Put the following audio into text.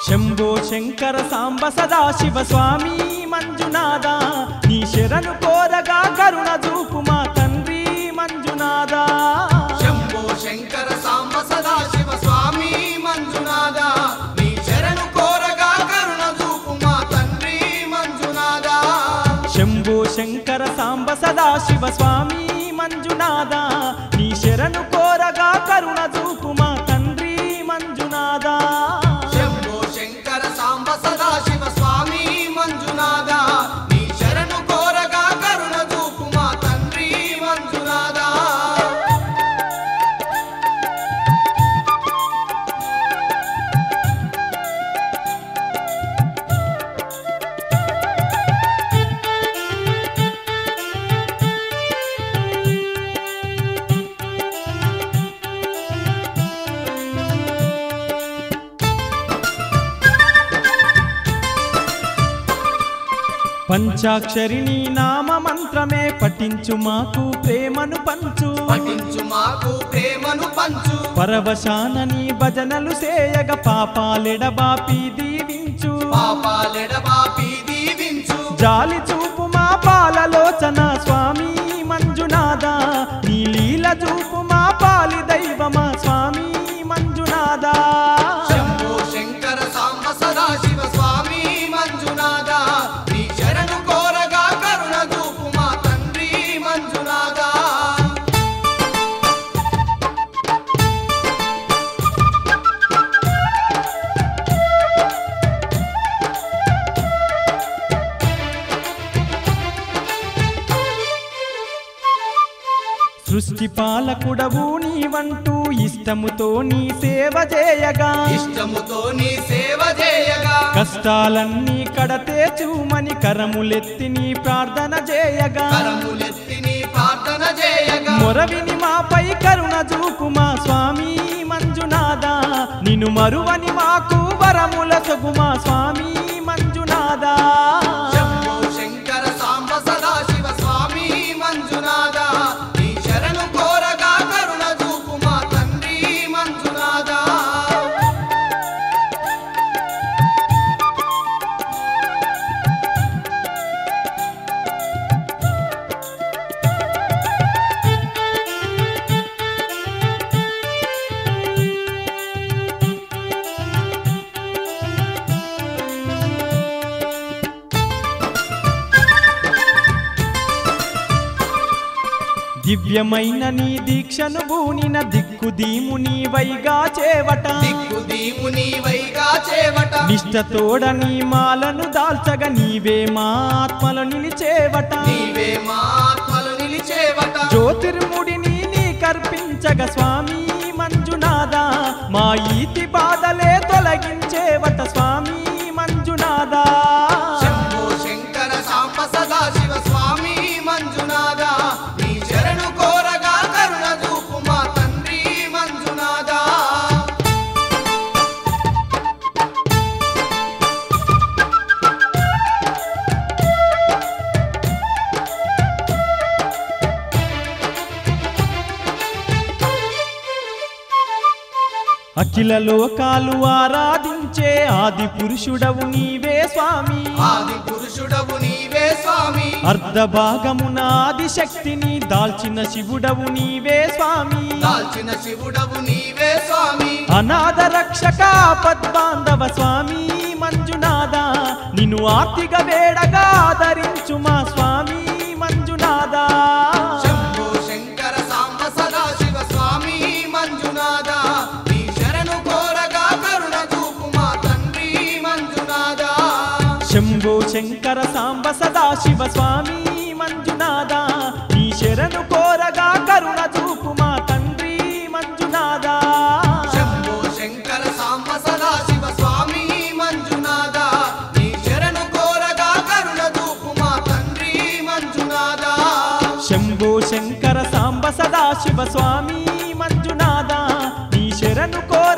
శంభో శంకర సాంబ సదా శివ స్వామి మంజునాథ నీ శరణు కోరగా కరుణ చూపు మా తండ్రి మంజునాథ శంభో శంకర సాంబ సదా శివ స్వామి మంజునాథ నీ శరణు కోరగా కరుణ చూపు మా తండ్రి మంజునాథ శంభో శంకర సాంబ సదా శివ స్వామి మంజునాథ నీ శరణు కోరగా కరుణ చూపు మా తండ్రి మంజునాథ శంభో శంకర సాంబ సదా శివ స్వామి మంజునాథ నీ శరణు కోరగా కరుణ చూపు మా తండ్రి మంజునాథ పంచాక్షరిని నామ మంత్రమే పఠించు మాకు ప్రేమను పంచు పఠించు మాకు ప్రేమను పంచు పరవశానని భజనలు సేయగ పాపాలెడబాపి దీవించు పాపాలెడబాపి దీవించు జాలి చూపు మా పాలలోచన స్వామి మంజునాథ నీ లీల చూపు మా పాలి దైవమా స్వామి మంజునాథ శంభో శంకర సాంబ సదా శివ స్వామి మంజునాథ నీ శరణు కోరగా కరుణ చూపు మా తండ్రి మంజునాథ సృష్టి పాలకుడవు నీవంటూ ఇష్టముతో నీ సేవ చేయగా ఇష్టముతో నీ సేవ చేయగా కష్టాలన్నీ కడతేచుమని కరములెత్తి నీ ప్రార్థన చేయగా కరములెత్తి నీ ప్రార్థన చేయగా మొరవిని మాపై కరుణ చూపు మా స్వామి మంజునాథ నిన్ను మరువని మాకు వరముల సొగు మా స్వామి మంజునాథ శంభో శంకర సాంబ సదా శివ స్వామి మంజునాథ నీ శరణు కోరగా కరుణ చూపు మా తండ్రి మంజునాథ దివ్యమైన నీ దీక్షను బూనిన దిక్కు దీము నీ వైగా చేవట దిక్కు దీము నీవైగా చేవట నిష్టతోడ నీ మాలను దాల్చగా నీవే మా ఆత్మలు నిలిచేవట నీవే మా ఆత్మలు నిలిచేవట జ్యోతిర్ముడిని నీ కర్పించగ స్వామి మంజునాథ మా ఈతి బాధలే తొలగించేవట స్వామి మంజునాథ శంభో శంకర సాంబ సదా శివ స్వామి మంజునాథ నీ శరణు కోరగా కరుణ చూపు మా తండ్రి మంజునాథ అఖిల లోకాలు ఆరాధించే ఆది పురుషుడవు నీవే స్వామి ఆది పురుషుడవు నీవే స్వామి అర్ధ భాగమున ఆది శక్తిని దాల్చిన శివుడవు నీవే స్వామి దాల్చిన శివుడవు నీవే స్వామి అనాథ రక్షక పద్బాంధవ స్వామి మంజునాథ నిన్ను ఆర్తిగ వేడగా ఆదరించు మా స్వామి మంజునాథ శంభో శంకర సాంబ సదా శివ స్వామి మంజునాథ నీ శరణు కోరగా కరుణ చూపు మా తండ్రి మంజునాథ శంభో శంకర సాంబ సదా శివ స్వామి మంజునాథ నీ శరణు కోరగా కరుణ చూపు మా తండ్రి మంజునాథ శంభో శంకర సాంబ సదా శివ స్వామి మంజునాథ నీ శరణు కోరగా కరుణ చూపు మా తండ్రి మంజునాథ శంభో శంకర సాంబ సదా శివ స్వామి మంజునాథ నీ శరణు కోర